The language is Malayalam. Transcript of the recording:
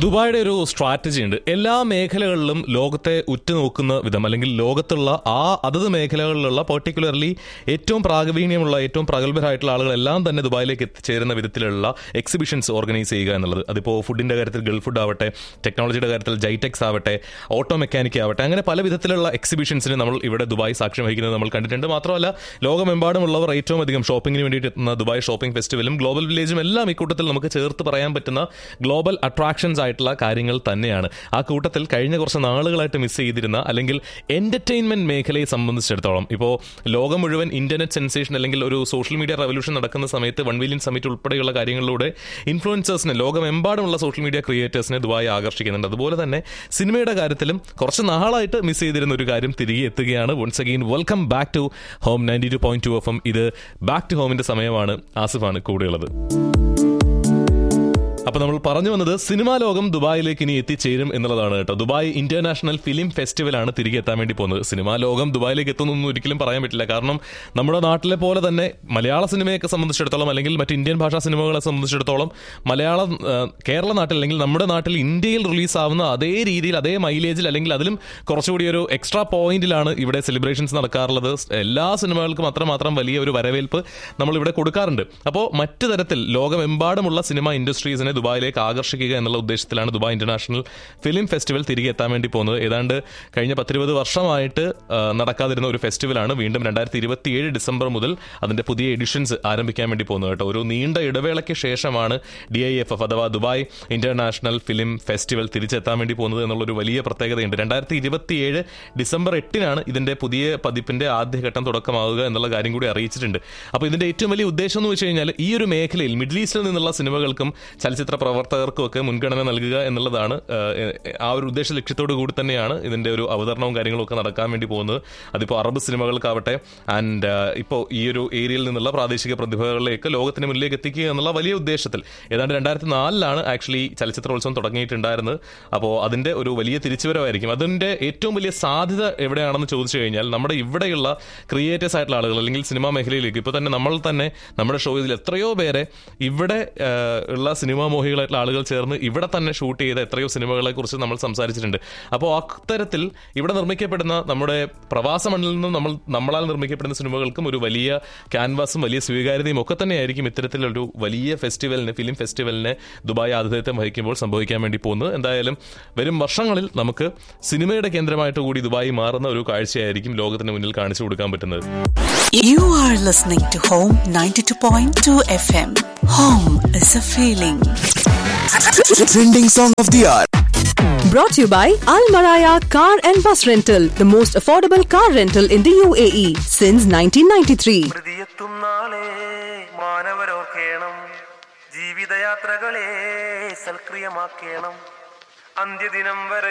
ദുബായിയുടെ ഒരു സ്ട്രാറ്റജി ഉണ്ട് എല്ലാ മേഖലകളിലും ലോകത്തെ ഉറ്റുനോക്കുന്ന വിധം അല്ലെങ്കിൽ ലോകത്തുള്ള ആ അതത് മേഖലകളിലുള്ള പെർട്ടിക്കുലർലി ഏറ്റവും പ്രാഗവീണ്യമുള്ള ഏറ്റവും പ്രഗത്ഭരായിട്ടുള്ള ആളുകളെല്ലാം തന്നെ ദുബായിലേക്ക് എത്തിച്ചേരുന്ന വിധത്തിലുള്ള എക്സിബിഷൻസ് ഓർഗനൈസ് ചെയ്യുക എന്നുള്ളത് അതിപ്പോൾ ഫുഡിന്റെ കാര്യത്തിൽ ഗൾഫ് ഫുഡ് ആവട്ടെ ടെക്നോളജിയുടെ കാര്യത്തിൽ ജൈടെക്സ് ആവട്ടെ ഓട്ടോ മെക്കാനിക് ആവട്ടെ അങ്ങനെ പല വിധത്തിലുള്ള എക്സിബിഷൻസിന് നമ്മൾ ഇവിടെ ദുബായ് സാക്ഷ്യം വഹിക്കുന്നത് നമ്മൾ കണ്ടിട്ടുണ്ട് മാത്രമല്ല ലോകമെമ്പാടുമുള്ളവർ ഏറ്റവും അധികം ഷോപ്പിങ്ങിന് വേണ്ടിയിട്ട് എത്തുന്ന ദുബായ് ഷോപ്പിംഗ് ഫെസ്റ്റിവലും ഗ്ലോബൽ വില്ലേജും എല്ലാം ഈ കൂട്ടത്തിൽ നമുക്ക് ചേർത്ത് പറയാൻ പറ്റുന്ന ഗ്ലോബൽ അട്രാക്ഷൻസ് ആയിട്ടുള്ള കാര്യങ്ങൾ തന്നെയാണ് ആ കൂട്ടത്തിൽ കഴിഞ്ഞ കുറച്ച് നാളുകളായിട്ട് മിസ് ചെയ്തിരുന്ന അല്ലെങ്കിൽ എന്റർടൈൻമെന്റ് മേഖലയെ സംബന്ധിച്ചിടത്തോളം ഇപ്പോൾ ലോകം മുഴുവൻ ഇന്റർനെറ്റ് സെൻസേഷൻ അല്ലെങ്കിൽ ഒരു സോഷ്യൽ മീഡിയ റവല്യൂഷൻ നടക്കുന്ന സമയത്ത് വൺ മില്യൺ സമിറ്റ് ഉൾപ്പെടെയുള്ള കാര്യങ്ങളിലൂടെ ഇൻഫ്ലുവൻസേഴ്സിനെ ലോകമെമ്പാടുമുള്ള സോഷ്യൽ മീഡിയ ക്രിയേറ്റേഴ്സിനെ ദുബായി ആകർഷിക്കുന്നുണ്ട് അതുപോലെ തന്നെ സിനിമയുടെ കാര്യത്തിലും കുറച്ച് നാളായിട്ട് മിസ് ചെയ്തിരുന്ന ഒരു കാര്യം തിരികെ എത്തുകയാണ് once again welcome back to home ninety two point two FM എം ഇത് ബാക്ക് ടു ഹോമിന്റെ സമയമാണ് ആസിഫാണ് കൂടെയുള്ളത് അപ്പൊ നമ്മൾ പറഞ്ഞു വന്നത് സിനിമാ ലോകം ദുബായിലേക്ക് ഇനി എത്തിച്ചേരും എന്നുള്ളതാണ് കേട്ടോ ദുബായ് ഇന്റർനാഷണൽ ഫിലിം ഫെസ്റ്റിവൽ ആണ് തിരികെ എത്താൻ വേണ്ടി പോകുന്നത് സിനിമാ ലോകം ദുബായിലേക്ക് എത്തുന്നൊന്നും ഒരിക്കലും പറയാൻ പറ്റില്ല കാരണം നമ്മുടെ നാട്ടിലെ പോലെ തന്നെ മലയാള സിനിമയൊക്കെ സംബന്ധിച്ചിടത്തോളം അല്ലെങ്കിൽ മറ്റ് ഇന്ത്യൻ ഭാഷാ സിനിമകളെ സംബന്ധിച്ചിടത്തോളം മലയാളം ആ, കേരള നാട്ടിൽ അല്ലെങ്കിൽ നമ്മുടെ നാട്ടിൽ ഇന്ത്യയിൽ റിലീസ് ആവുന്ന അതേ രീതിയിൽ അതേ മൈലേജിൽ അല്ലെങ്കിൽ അതിലും കുറച്ചുകൂടി ഒരു എക്സ്ട്രാ പോയിന്റിലാണ് ഇവിടെ സെലിബ്രേഷൻസ് നടക്കാറുള്ളത് എല്ലാ സിനിമകൾക്കും അത്രമാത്രം വലിയ ഒരു വരവേൽപ്പ് നമ്മൾ ഇവിടെ കൊടുക്കാറുണ്ട് അപ്പോൾ മറ്റു തരത്തിൽ ലോകമെമ്പാടുമുള്ള സിനിമ ഇൻഡസ്ട്രീസിനെ ദുബായിലേക്ക് ആകർഷിക്കുക എന്നുള്ള ഉദ്ദേശത്തിലാണ് ദുബായ് ഇന്റർനാഷണൽ ഫിലിം ഫെസ്റ്റിവൽ തിരികെ എത്താൻ വേണ്ടി പോകുന്നത് ഏതാണ്ട് കഴിഞ്ഞ പത്തിരുപത് വർഷമായിട്ട് ആ, നടക്കാതിരുന്ന ഒരു ഫെസ്റ്റിവലാണ് വീണ്ടും രണ്ടായിരത്തി ഇരുപത്തിയേഴ് ഡിസംബർ മുതൽ അതിന്റെ പുതിയ എഡിഷൻസ് ആരംഭിക്കാൻ വേണ്ടി പോകുന്നത് കേട്ടോ ഒരു നീണ്ട ഇടവേളയ്ക്ക് ശേഷമാണ് ഡി ഐ എഫ് എഫ് അഥവാ ദുബായ് ഇന്റർനാഷണൽ ഫിലിം ഫെസ്റ്റിവൽ തിരിച്ചെത്താൻ വേണ്ടി പോകുന്നത് എന്നുള്ളൊരു വലിയ പ്രത്യേകതയുണ്ട് രണ്ടായിരത്തി ഇരുപത്തിയേഴ് ഡിസംബർ എട്ടിനാണ് ഇതിന്റെ പുതിയ പതിപ്പിന്റെ ആദ്യഘട്ടം തുടക്കമാവുക എന്നുള്ള കാര്യം കൂടി അറിയിച്ചിട്ടുണ്ട് അപ്പോൾ ഇതിന്റെ ഏറ്റവും വലിയ ഉദ്ദേശം എന്ന് വെച്ച് കഴിഞ്ഞാൽ ഈ ഒരു മേഖലയിൽ മിഡിൽ ഈസ്റ്റിൽ നിന്നുള്ള സിനിമകൾക്കും ചലച്ചിത്ര പ്രവർത്തകർക്കും ഒക്കെ മുൻഗണന നൽകുക എന്നുള്ളതാണ് ആ, ആ ഒരു ഉദ്ദേശ ലക്ഷ്യത്തോടു കൂടി തന്നെയാണ് ഇതിന്റെ ഒരു അവതരണവും കാര്യങ്ങളും ഒക്കെ നടക്കാൻ വേണ്ടി പോകുന്നത് അതിപ്പോൾ അറബ് സിനിമകൾക്കാവട്ടെ ആൻഡ് ഇപ്പോൾ ഈ ഒരു ഏരിയയിൽ നിന്നുള്ള പ്രാദേശിക പ്രതിഭകളിലേക്ക് ലോകത്തിന് മുന്നിലേക്ക് എത്തിക്കുക എന്നുള്ള വലിയ ഉദ്ദേശത്തിൽ ഏതാണ്ട് രണ്ടായിരത്തി നാലിലാണ് ആക്ച്വലി ചലച്ചിത്രോത്സവം തുടങ്ങിയിട്ടുണ്ടായിരുന്നത് അപ്പോൾ അതിന്റെ ഒരു വലിയ തിരിച്ചുവരവായിരിക്കും അതിന്റെ ഏറ്റവും വലിയ സാധ്യത എവിടെയാണെന്ന് ചോദിച്ചു കഴിഞ്ഞാൽ നമ്മുടെ ഇവിടെയുള്ള ക്രിയേറ്റേഴ്സ് ആയിട്ടുള്ള ആളുകൾ അല്ലെങ്കിൽ സിനിമാ മേഖലയിലേക്ക് ഇപ്പോൾ തന്നെ നമ്മൾ തന്നെ നമ്മുടെ ഷോയിൽ എത്രയോ പേരെ ഇവിടെ ആ, ഉള്ള സിനിമാ മോഹികളായിട്ടുള്ള ആളുകൾ ചേർന്ന് ഇവിടെ തന്നെ ഷൂട്ട് ചെയ്ത എത്രയോ സിനിമകളെ കുറിച്ച് നമ്മൾ സംസാരിച്ചിട്ടുണ്ട് അപ്പോൾ അത്തരത്തിൽ ഇവിടെ നിർമ്മിക്കപ്പെടുന്ന നമ്മുടെ പ്രവാസ മണ്ണിൽ നിന്നും നമ്മൾ നമ്മളാൽ നിർമ്മിക്കപ്പെടുന്ന സിനിമകൾക്കും ഒരു വലിയ ക്യാൻവാസും വലിയ സ്വീകാര്യതയും ഒക്കെ തന്നെയായിരിക്കും ഇത്തരത്തിലൊരു വലിയ ഫെസ്റ്റിവലിന് ഫിലിം ഫെസ്റ്റിവലിന് ദുബായ് ആതിഥേയത്വം വഹിക്കുമ്പോൾ സംഭവിക്കാൻ വേണ്ടി പോകുന്നത് എന്തായാലും വരും വർഷങ്ങളിൽ നമുക്ക് സിനിമയുടെ കേന്ദ്രമായിട്ട് കൂടി ദുബായ് മാറുന്ന ഒരു കാഴ്ചയായിരിക്കും ലോകത്തിന് മുന്നിൽ കാണിച്ചു കൊടുക്കാൻ പറ്റുന്നത് You are listening to Home 92.2 FM. Home is a feeling. Trending song of the hour. Brought to you by Al Maraya Car and Bus Rental, the most affordable car rental in the UAE since 1993. പ്രതിയെത്തും നാളെ മാനവരോർക്കേണം ജീവിതയാത്രകളെ സൽക്രിയമാക്കേണം അന്ത്യദിനം വരെ